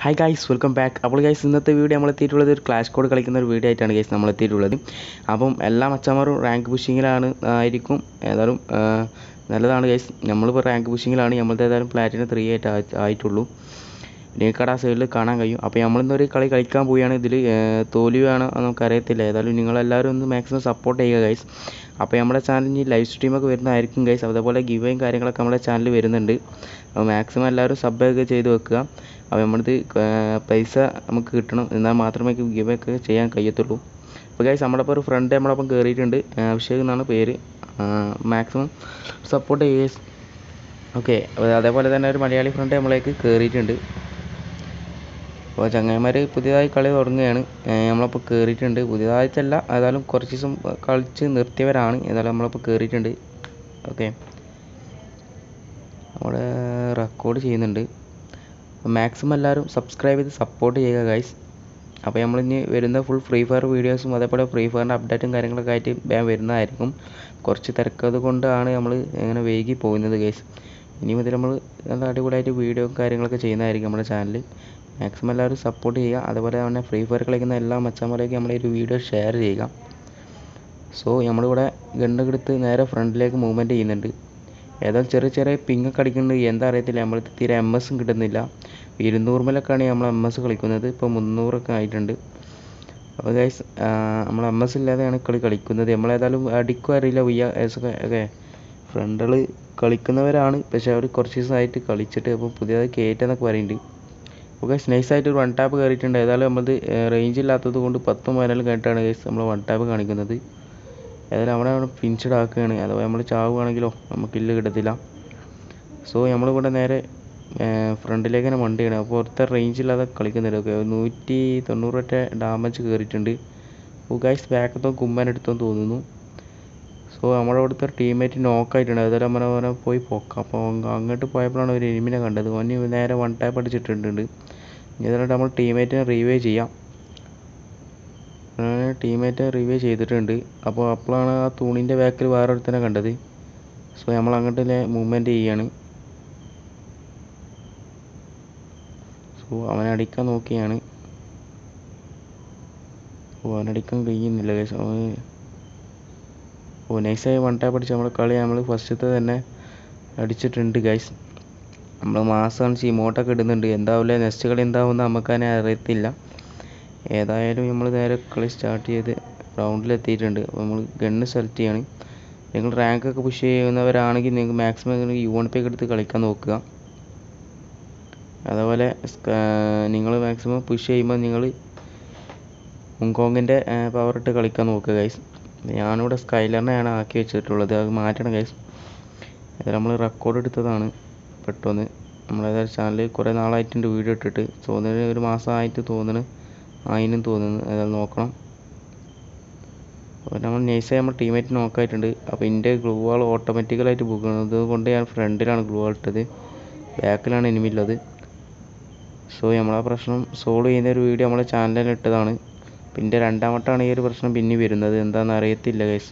Hi guys welcome back അപ്പോൾ guys ഇന്നത്തെ video നമ്മൾ എത്തിയിട്ടുള്ളത് ഒരു ക്ലാഷ് കോഡ് കളിക്കുന്ന ഒരു വീഡിയോ ആയിട്ടാണ് ഗൈസ് നമ്മൾ എത്തിയിട്ടുള്ളത് അപ്പം എല്ലാ മച്ചന്മാരും റാങ്ക് പുഷിങ്ങിലാണ് ആയിരിക്കും ഏതായാലും ആ, നല്ലതാണ് ഗൈസ് നമ്മളിപ്പോൾ റാങ്ക് പുഷിങ്ങിലാണ് നമ്മളത് ഏതായാലും പ്ലാറ്റിനം ത്രീ ആയിട്ട് ആയി- ആയിട്ടുള്ളൂ നിങ്ങൾക്കട ആ സൈഡിൽ കാണാൻ കഴിയും അപ്പോൾ നമ്മളിന്നൊരു കളി കളിക്കാൻ പോവുകയാണ് ഇതിൽ തോൽവിയാണോ എന്ന് നമുക്കറിയത്തില്ല ഏതായാലും നിങ്ങളെല്ലാവരും ഒന്ന് മാക്സിമം സപ്പോർട്ട് ചെയ്യുക ഗൈസ് അപ്പോൾ നമ്മുടെ ചാനലിൽ ലൈവ് സ്ട്രീമൊക്കെ വരുന്നതായിരിക്കും ഗൈസ് അതേപോലെ ഗിവയും കാര്യങ്ങളൊക്കെ നമ്മുടെ ചാനലിൽ വരുന്നുണ്ട് അപ്പോൾ മാക്സിമം എല്ലാവരും സബ്ബൊക്കെ ചെയ്ത് വെക്കുക അപ്പോൾ നമ്മളിത് പൈസ നമുക്ക് കിട്ടണം എന്നാൽ മാത്രമേ ഗിവ് ഒക്കെ ചെയ്യാൻ കഴിയത്തുള്ളൂ അപ്പോൾ ഗൈസ് നമ്മളപ്പോൾ ഒരു ഫ്രണ്ട് നമ്മളപ്പം കയറിയിട്ടുണ്ട് ആ, അഭിഷേക് എന്നാണ് പേര് മാക്സിമം സപ്പോർട്ട് ചെയ്യുക ഓക്കെ അതേപോലെ തന്നെ ഒരു മലയാളി ഫ്രണ്ട് നമ്മളേക്ക് കയറിയിട്ടുണ്ട് അപ്പോൾ ചങ്ങായിമാർ പുതിയതായി കളി തുടങ്ങുകയാണ് ഏഹ് നമ്മളപ്പോൾ കയറിയിട്ടുണ്ട് പുതിയതായിട്ടല്ല ഏതായാലും കുറച്ച് ദിവസം കളിച്ച് നിർത്തിയവരാണ് ഏതായാലും നമ്മളപ്പോൾ കയറിയിട്ടുണ്ട് ഓക്കെ അവിടെ റെക്കോർഡ് ചെയ്യുന്നുണ്ട് മാക്സിമം എല്ലാവരും സബ്സ്ക്രൈബ് ചെയ്ത് സപ്പോർട്ട് ചെയ്യുക ഗൈസ് അപ്പോൾ നമ്മളിനി വരുന്ന ഫുൾ ഫ്രീ ഫയർ വീഡിയോസും അതേപോലെ ഫ്രീ ഫയറിൻ്റെ അപ്ഡേറ്റും കാര്യങ്ങളൊക്കെ ആയിട്ട് വേഗം വരുന്നതായിരിക്കും കുറച്ച് തിരക്കത് കൊണ്ടാണ് നമ്മൾ ഇങ്ങനെ വൈകി പോകുന്നത് ഗൈസ് ഇനി മുതൽ നമ്മൾ നല്ല അടിപൊളിയായിട്ട് വീഡിയോ കാര്യങ്ങളൊക്കെ ചെയ്യുന്നതായിരിക്കും നമ്മുടെ ചാനലിൽ മാക്സിമം എല്ലാവരും സപ്പോർട്ട് ചെയ്യുക അതുപോലെ തന്നെ ഫ്രീ ഫയർ കളിക്കുന്ന എല്ലാ മച്ചന്മാരേക്കും നമ്മളെ ഒരു വീഡിയോ ഷെയർ ചെയ്യുക സോ നമ്മളിവിടെ ഗണ്ണൊക്കെ എടുത്ത് നേരെ ഫ്രണ്ടിലേക്ക് മൂവ്മെൻറ്റ് ചെയ്യുന്നുണ്ട് ഏതായാലും ചെറിയ ചെറിയ പിങ്ങൊക്കെ അടിക്കുന്നുണ്ട് എന്താ അറിയത്തില്ല നമ്മൾ തീരെ എം എസും കിട്ടുന്നില്ല ഇരുന്നൂറ് മേലൊക്കെയാണ് നമ്മൾ എം എസ് കളിക്കുന്നത് ഇപ്പോൾ മുന്നൂറൊക്കെ ആയിട്ടുണ്ട് അപ്പോൾ ഗൈസ് നമ്മൾ എം എസ് ഇല്ലാതെയാണ് കളി കളിക്കുന്നത് നമ്മളേതായാലും അടിക്കും അറിയില്ല ഉയ്യ ഒക്കെ ഒക്കെ ഫ്രണ്ടുകൾ കളിക്കുന്നവരാണ് പക്ഷേ അവർ കുറച്ച് ദിവസമായിട്ട് കളിച്ചിട്ട് അപ്പോൾ പുതിയതായി കയറ്റെന്നൊക്കെ പറയുന്നുണ്ട് അപ്പോൾ ഗൈസ് നൈസായിട്ട് ഒരു വൺ ടാപ്പ് കയറിയിട്ടുണ്ട് ഏതായാലും നമ്മളത് റേഞ്ച് ഇല്ലാത്തത് കൊണ്ട് പത്തും പതിനാലും കഴിഞ്ഞിട്ടാണ് ഗൈസ് നമ്മൾ വൺ ടാപ്പ് കാണിക്കുന്നത് ഏതായാലും അവിടെ അവിടെ ഫിനിഷഡ് ആക്കുകയാണ് അഥവാ നമ്മൾ ചാവുകയാണെങ്കിലോ നമുക്ക് കില്ല് കിട്ടത്തില്ല സോ നമ്മളിവിടെ നേരെ ഫ്രണ്ടിലേക്ക് തന്നെ വണ്ടിയാണ് അപ്പോൾ ഒരുത്ത റേഞ്ച് ഇല്ലാതെ കളിക്കുന്നുണ്ട് ഓക്കെ നൂറ്റി തൊണ്ണൂറൊറ്റ ഡാമേജ് കയറിയിട്ടുണ്ട് അപ്പോൾ ഗൈസ് ബാക്കത്തോ കുമ്മാൻ എടുത്തോ തോന്നുന്നു സോ നമ്മുടെ അവിടുത്തെ ടീമേറ്റ് നോക്കായിട്ടുണ്ട് ഏതായാലും നമ്മൾ അവനെ പോയി പോക്കാം അപ്പോൾ അങ്ങോട്ട് പോയപ്പോഴാണ് ഒരു എനിമിനെ കണ്ടത് ഓന് നേരെ വൺ ടാപ്പ് അടിച്ചിട്ടുണ്ട് ഏതായാലും നമ്മൾ ടീമേറ്റിനെ റീവൈവ് ചെയ്യാം ടീമേറ്റ് റിവ്യൂ ചെയ്തിട്ടുണ്ട് അപ്പോൾ അപ്പോഴാണ് ആ തൂണിൻ്റെ ബാക്കിൽ വേറെ ഒരുത്തനെ കണ്ടത് സോ നമ്മൾ അങ്ങോട്ട് മൂവ്മെൻറ്റ് ചെയ്യാണ് സോ അവനെ അടിക്കാൻ നോക്കിയാണ് ഓ അവനടിക്കാൻ കഴിയുന്നില്ല guys. അവന് ഓ നൈസായി വൺ ടാപ്പ് അടിച്ച് നമ്മുടെ കളി നമ്മൾ ഫസ്റ്റത്തെ തന്നെ അടിച്ചിട്ടുണ്ട് ഗൈസ് നമ്മൾ മാസം ഇമോട്ടൊക്കെ ഇടുന്നുണ്ട് എന്താവില്ല നെക്സ്റ്റ് കളി എന്താവുമെന്ന് നമുക്ക് തന്നെ അറിയത്തില്ല ഏതായാലും നമ്മൾ നേരെ കളി സ്റ്റാർട്ട് ചെയ്ത് റൗണ്ടിലെത്തിയിട്ടുണ്ട് അപ്പോൾ നമ്മൾ ഗണ്ണ് സെലക്ട് ചെയ്യാണ് നിങ്ങൾ റാങ്ക് ഒക്കെ പുഷ് ചെയ്യുന്നവരാണെങ്കിൽ നിങ്ങൾക്ക് മാക്സിമം യു വൺ പി ഒക്കെ എടുത്ത് കളിക്കാൻ നോക്കുക അതുപോലെ നിങ്ങൾ മാക്സിമം പുഷ് ചെയ്യുമ്പോൾ നിങ്ങൾ ഹോങ്കോങ്ങിൻ്റെ പവർ ഇട്ട് കളിക്കാൻ നോക്കുക ഗൈസ് ഞാനിവിടെ സ്കൈലറിനെയാണ് ആക്കി വെച്ചിട്ടുള്ളത് അത് മാറ്റണം ഗൈസ് അത് നമ്മൾ റെക്കോർഡ് എടുത്തതാണ് പെട്ടെന്ന് നമ്മളേതായാലും ചാനലിൽ കുറേ നാളായിട്ടുണ്ട് വീഡിയോ ഇട്ടിട്ട് തോന്നുന്നത് ഒരു മാസമായിട്ട് തോന്നുന്നു ആയിനും തോന്നുന്നു ഏതായാലും നോക്കണം അപ്പോൾ നമ്മൾ നൈസായി നമ്മൾ ടീമേറ്റ് നോക്കായിട്ടുണ്ട് അപ്പോൾ എൻ്റെ ഗ്ലൂ വാൾ ഓട്ടോമാറ്റിക്കലായിട്ട് പോകുന്നത് കൊണ്ട് ഞാൻ ഫ്രണ്ടിലാണ് ഗ്ലൂ വാൾ ഇട്ടത് ബാക്കിലാണ് എനിമിയുള്ളത് സോ നമ്മൾ ആ പ്രശ്നം സോൾവ് ചെയ്യുന്ന ഒരു വീഡിയോ നമ്മളെ ചാനലിൽ ഇട്ടതാണ് പിന്നെ രണ്ടാമട്ടാണ് ഈ ഒരു പ്രശ്നം പിന്നെ വരുന്നത് എന്താണെന്ന് അറിയത്തില്ല ഗൈസ്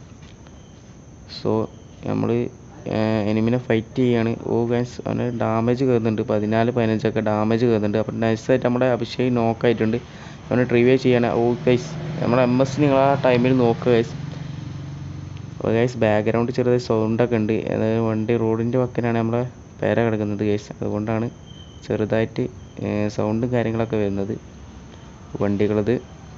സോ നമ്മൾ എനിമിനെ ഫൈറ്റ് ചെയ്യാണ് ഓ ഗൈസ് അവന് ഡാമേജ് കയറുന്നുണ്ട് പതിനാല് പതിനഞ്ചൊക്കെ ഡാമേജ് കയറുന്നുണ്ട് അപ്പോൾ നൈസായിട്ട് നമ്മുടെ അഭിഷേക് നോക്കായിട്ടുണ്ട് അവനെ ട്രിവേ ചെയ്യാണ് ഓ ഗൈസ് നമ്മുടെ എം എസ് നിങ്ങൾ ആ ടൈമിൽ നോക്കുക ഗൈസ് അപ്പോൾ ഗൈസ് ബാക്ക്ഗ്രൗണ്ട് ചെറുതായി സൗണ്ടൊക്കെ ഉണ്ട് അതായത് വണ്ടി റോഡിൻ്റെ പക്കനാണ് നമ്മളെ പേര കിടക്കുന്നത് ഗൈസ് അതുകൊണ്ടാണ് ചെറുതായിട്ട് സൗണ്ടും കാര്യങ്ങളൊക്കെ വരുന്നത് വണ്ടികളത്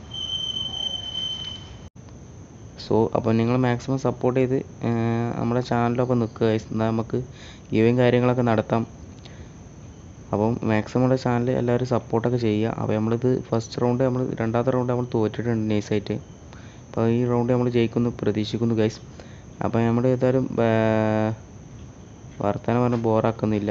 സോ അപ്പോൾ നിങ്ങൾ മാക്സിമം സപ്പോർട്ട് ചെയ്ത് നമ്മുടെ ചാനലൊക്കെ നിൽക്കുക guys. എന്നാൽ നമുക്ക് ഗിവിങ് കാര്യങ്ങളൊക്കെ നടത്താം അപ്പം മാക്സിമം നമ്മുടെ ചാനൽ എല്ലാവരും സപ്പോർട്ടൊക്കെ ചെയ്യുക അപ്പോൾ നമ്മളിത് ഫസ്റ്റ് റൗണ്ട് നമ്മൾ രണ്ടാമത്തെ റൗണ്ട് നമ്മൾ തോറ്റിട്ടുണ്ട് നൈസായിട്ട് അപ്പോൾ ഈ റൗണ്ട് നമ്മൾ ജയിക്കുന്നു പ്രതീക്ഷിക്കുന്നു ഗൈസ് അപ്പോൾ നമ്മൾ ഏതായാലും വർത്തമാനം പറഞ്ഞ് ബോറാക്കുന്നില്ല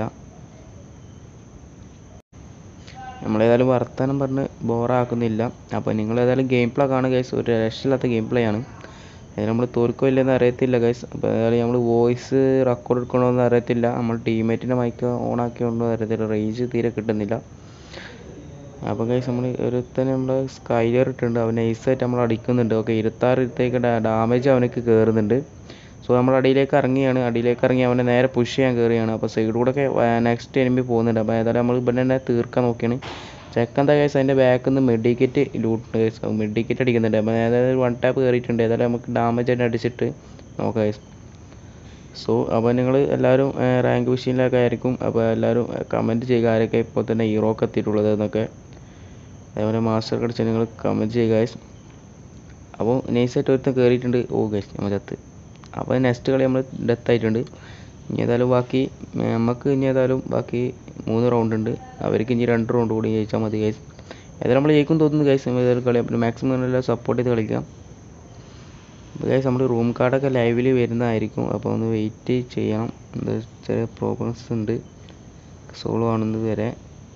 നമ്മളേതായാലും വർത്തമാനം പറഞ്ഞ് ബോറാക്കുന്നില്ല അപ്പോൾ നിങ്ങൾ ഏതായാലും ഗെയിം പ്ലേ കാണുക ഗൈസ് ഒരു രക്ഷയില്ലാത്ത ഗെയിം പ്ലേ ആണ് അതിന് നമ്മൾ തോൽക്കോ ഇല്ലെന്ന് അറിയത്തില്ല ഗൈസ് അപ്പോൾ ഏതായാലും നമ്മൾ വോയിസ് റെക്കോർഡ് എടുക്കണമെന്ന് അറിയത്തില്ല നമ്മൾ ടീമേറ്റിൻ്റെ മൈക്ക് ഓൺ ആക്കിയോണ്ടോ അറിയത്തില്ല റേഞ്ച് തീരെ കിട്ടുന്നില്ല അപ്പോൾ ഗൈസ് നമ്മൾ ഒരുത്തനെ നമ്മൾ സ്കൈലർ ഇട്ടിട്ടുണ്ട് അവൻ നൈസായിട്ട് നമ്മൾ അടിക്കുന്നുണ്ട് ഓക്കെ ഇരുപത്താറ് ഇരുത്തേക്ക് ഡാമേജ് അവനക്ക് കയറുന്നുണ്ട് സോ നമ്മൾ അടിയിലേക്ക് ഇറങ്ങിയാണ് അടിയിലേക്ക് ഇറങ്ങി അവനെ നേരെ പുഷ് ചെയ്യാൻ കയറിയാണ് അപ്പോൾ സൈഡ് കൂടെ ഒക്കെ നെക്സ്റ്റ് എനിമി പോകുന്നുണ്ട് അപ്പോൾ ഏതായാലും നമ്മൾ ഇവിടെ തന്നെ തീർക്കാൻ നോക്കിയാണ് ചെക്കന്താ കേസ് അതിൻ്റെ ബാക്കിൽ നിന്ന് മെഡിക്കറ്റ് ലൂട്ട് മെഡിക്കറ്റ് അടിക്കുന്നുണ്ട് അപ്പോൾ ഏതായാലും വൺ ടാപ്പ് കയറിയിട്ടുണ്ട് ഏതായാലും നമുക്ക് ഡാമേജ് ആയിട്ട് അടിച്ചിട്ട് നോക്കാം guys. സോ അപ്പോൾ നിങ്ങൾ എല്ലാവരും റാങ്ക് വിഷയിലൊക്കെ ആയിരിക്കും അപ്പോൾ എല്ലാവരും കമൻറ്റ് ചെയ്യുക ആരൊക്കെ ഇപ്പോൾ തന്നെ ഹീറോക്ക് എത്തിയിട്ടുള്ളത് എന്നൊക്കെ അതേപോലെ മാസ്റ്റർ കടിച്ച് നിങ്ങൾ കമൻറ്റ് ചെയ്യുക guys. അപ്പോൾ നൈസായിട്ട് ഒരുത്തൻ കയറിയിട്ടുണ്ട് ഓ ഗൈസ് നമ്മൾ ചത്ത് അപ്പോൾ നെക്സ്റ്റ് കളി നമ്മൾ ഡെത്ത് ആയിട്ടുണ്ട് ഇനി ഏതായാലും ബാക്കി ഏർ നമുക്ക് ഇനി ഏതായാലും ബാക്കി മൂന്ന് റൗണ്ട് ഉണ്ട് അവർക്ക് ഇനി രണ്ട് റൗണ്ട് കൂടി ജയിച്ചാൽ മതി ഗൈസ് ഏതായാലും നമ്മൾ ജയിക്കും തോന്നുന്നു ഗൈസ് ഏതായാലും കളി അപ്പോൾ മാക്സിമം എല്ലാം സപ്പോർട്ട് ചെയ്ത് കളിക്കാം അപ്പോൾ ഗൈസ് നമ്മുടെ റൂം കാർഡൊക്കെ ലൈവിൽ വരുന്നതായിരിക്കും അപ്പോൾ ഒന്ന് വെയിറ്റ് ചെയ്യണം എന്താ ചെറിയ പ്രോബ്ലംസ് ഉണ്ട് സോൾവ് ആവുന്നത് വരെ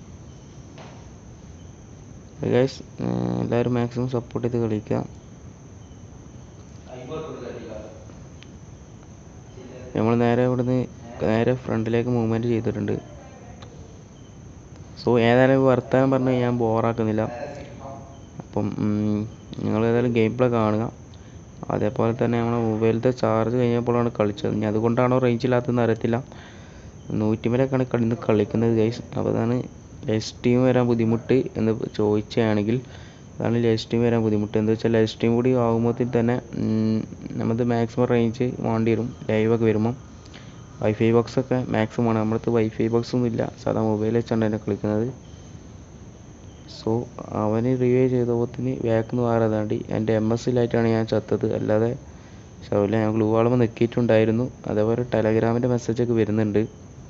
ഗൈസ് എല്ലാവരും മാക്സിമം സപ്പോർട്ട് ചെയ്ത് കളിക്കുക നമ്മൾ നേരെ ഇവിടുന്ന് നേരെ ഫ്രണ്ടിലേക്ക് മൂവ്മെൻറ്റ് ചെയ്തിട്ടുണ്ട് സോ ഏതായാലും വർത്തമാനം പറഞ്ഞ് ഞാൻ ബോറാക്കുന്നില്ല അപ്പം നിങ്ങൾ ഏതായാലും ഗെയിം പ്ലേ കാണുക അതേപോലെ തന്നെ നമ്മുടെ മൊബൈലത്തെ ചാർജ് കഴിഞ്ഞപ്പോഴാണ് കളിച്ചത് ഇനി അതുകൊണ്ടാണോ റേഞ്ച് ഇല്ലാത്തതെന്ന് അറിയത്തില്ല നൂറ്റിമേലൊക്കെയാണ് കളി ഇന്ന് കളിക്കുന്നത് ഗൈസ് അപ്പോൾ അതാണ് ലൈവ് സ്ട്രീം വരാൻ ബുദ്ധിമുട്ട് എന്ന് ചോദിക്കുകയാണെങ്കിൽ അതാണ് ലൈവ് സ്ട്രീം വരാൻ ബുദ്ധിമുട്ട് എന്താ വെച്ചാൽ ലൈവ് സ്ട്രീം കൂടി ആകുമ്പോഴത്തേന് തന്നെ നമുക്ക് മാക്സിമം റേഞ്ച് വേണ്ടി വരും ലൈവൊക്കെ വരുമ്പം വൈഫൈ ബോക്സ് ഒക്കെ മാക്സിമം ആണ് നമ്മുടെ അടുത്ത് വൈഫൈ ബോക്സ് ഒന്നും ഇല്ല സാധാ മൊബൈൽ വെച്ചാണ് എന്നെ കളിക്കുന്നത് സോ അവന് റിവ്യൂ ചെയ്തപ്പോത്തിന് ബാക്ക് നിന്ന് മാറാതാണ്ടി എൻ്റെ എം എസിലായിട്ടാണ് ഞാൻ ചത്തത് അല്ലാതെ ഷവല ഞാൻ ഗ്ലൂ വാളുമ്പോൾ നിൽക്കിയിട്ടുണ്ടായിരുന്നു അതേപോലെ ടെലഗ്രാമിൻ്റെ മെസ്സേജൊക്കെ വരുന്നുണ്ട്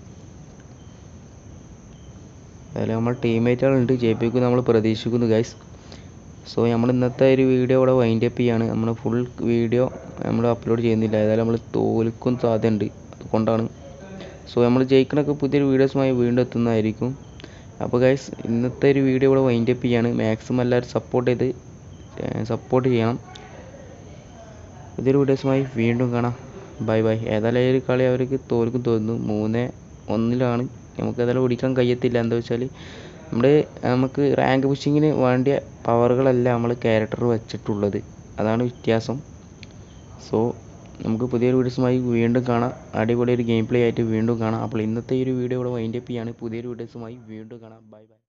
അതിൽ നമ്മൾ ടീംമേറ്റുകളുണ്ട് ജയിപ്പിക്കും നമ്മൾ പ്രതീക്ഷിക്കുന്നു ഗൈസ് സോ നമ്മൾ ഇന്നത്തെ ഒരു വീഡിയോ ഇവിടെ വൈൻഡ് അപ്പ് ചെയ്യാണ് നമ്മൾ ഫുൾ വീഡിയോ നമ്മൾ അപ്ലോഡ് ചെയ്യുന്നില്ല ഏതായാലും നമ്മൾ തോൽക്കും സാധ്യതയുണ്ട് അതുകൊണ്ടാണ് സോ നമ്മൾ ജയിക്കണൊക്കെ പുതിയൊരു വീഡിയോസുമായി വീണ്ടും എത്തുന്നതായിരിക്കും അപ്പോൾ ഗൈസ് ഇന്നത്തെ ഒരു വീഡിയോ ഇവിടെ വൈൻഡ് അപ്പ് ചെയ്യാണ് മാക്സിമം എല്ലാവരും സപ്പോർട്ട് ചെയ്ത് സപ്പോർട്ട് ചെയ്യണം പുതിയൊരു വീഡിയോസുമായി വീണ്ടും കാണാം ബൈ ബൈ ഏതായാലും ഈ ഒരു കളി അവർക്ക് തോൽക്കും തോന്നുന്നു മൂന്ന് ഒന്നിലാണ് നമുക്ക് ഏതായാലും ഓടിക്കാൻ കഴിയത്തില്ല എന്താ വെച്ചാൽ നമ്മുടെ നമുക്ക് റാങ്ക് പുഷിങ്ങിന് വേണ്ടിയ പവറുകളല്ല നമ്മൾ ക്യാരക്ടർ വെച്ചിട്ടുള്ളത് അതാണ് വ്യത്യാസം സോ നമുക്ക് പുതിയൊരു വീഡിയോസുമായി വീണ്ടും കാണാം അടിപൊളി ഒരു ഗെയിം പ്ലേ ആയിട്ട് വീണ്ടും കാണാം അപ്പോൾ ഇന്നത്തെ ഈ ഒരു വീഡിയോ ഇവിടെ വൈൻഡ് അപ്പ് ചെയ്യാണ് പുതിയൊരു വീഡിയോസുമായി വീണ്ടും കാണാം ബൈ ബൈ